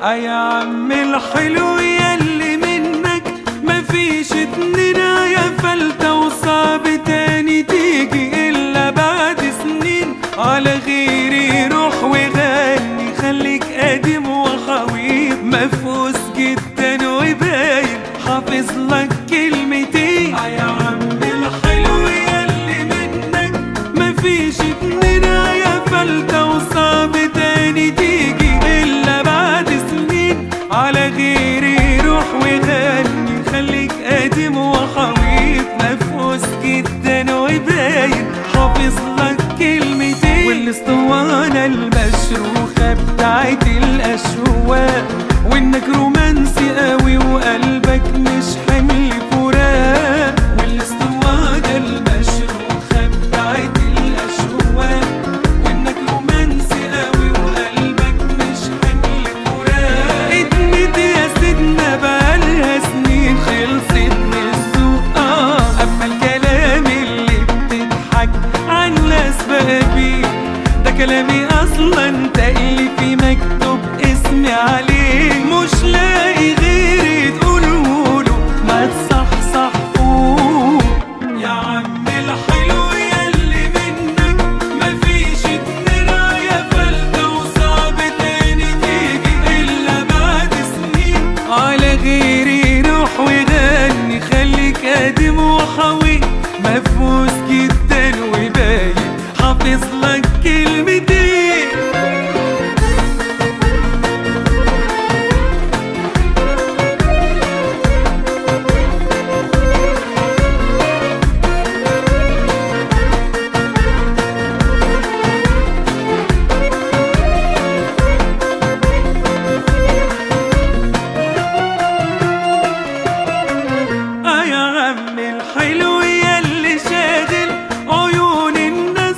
آه يا عم الحلو يلي منك مفيش اتنين يا فلتة وصعب تاني تيجي إلا بعد سنين على غيري روح وغني خليك قديم وحويب مفوز جدا وباين حافظ لك كلمتين آه يا عم الحلو يلي منك مفيش اتنين يا فلتة وصعب تاني تيجي إلا بعد سنين على غيري روح وغني خليك قديم وحويط مفوز جدا وباين حافظ لك كلمتين والاسطوانة المشروخة بتاعت الأشواق وإنك رومانسي قوي وقلبك مش حمل فراق والاسطوانة المشروخة بتاعت الأشواق وإنك رومانسي قوي وقلبك مش حمل فراق ادمت يا سيدنا بقالها سنين خلصت من السوق آه أما الكلام اللي بتضحك عن ناس بقى بيه ده كلامي أصلا تأليفي مكتوب اسمي عليه مش لاقي غيري تقولهوله ما تصحصح فوق يا عم الحلو يلي منك مفيش اتنين يا فلتة وصعب تاني تيجي إلا بعد سنين على غيري روح وغني خليك قديم وحوي مفوز جدا وباين حافظ لك كلمتين آه يا عم الحلو يلي شاغل عيون الناس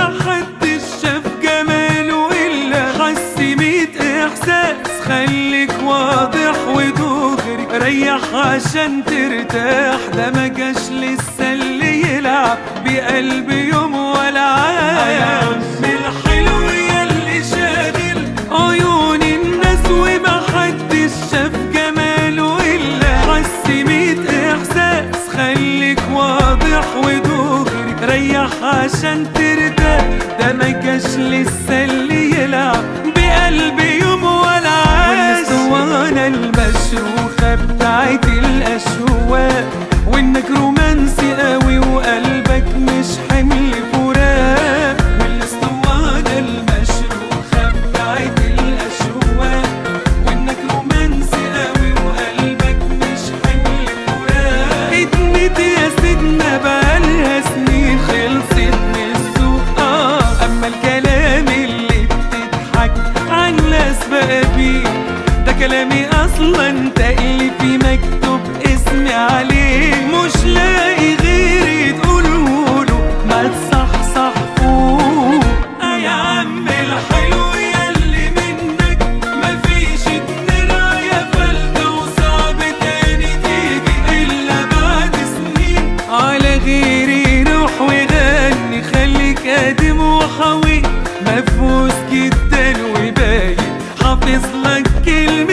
ومحدش شاف جماله إلا حس ميت إحساس خليك واضح ودغري ريح عشان ترتاح ده ما جاش لسه اللي يلعب بقلب يوم ولا عاد يا عم الحلو يلي شاغل عيون الناس ومحدش شاف جماله إلا حس ميت إحساس خليك واضح ودغري ريح عشان ترتاح ده ما جاش لسه اللي يلعب بقلبي يوم ولا عاش والاسطوانة المشروخة بتاعت الأشواق وإنك رومانسي قوي وقلبك مش حمل فراق والاسطوانة المشروخة بتاعت الأشواق وإنك رومانسي قوي وقلبك مش حمل فراق ادمت يا سيدنا بقالها سنين خلصت من السوق آه أما الكلام اللي بتضحك عن ناس بقى بيه ده كلامي أصلا تأليفي مكتوب اسمي عليه مش لاقي غيري تقولهوله ما تصحصح فوق آه يا عم الحلو يلي منك مفيش اتنين يا فلتة وصعب تاني تيجي إلا بعد سنين على غيري روح وغني خليك قديم وحوي مفوز جدا وباين حافظ لك كلمة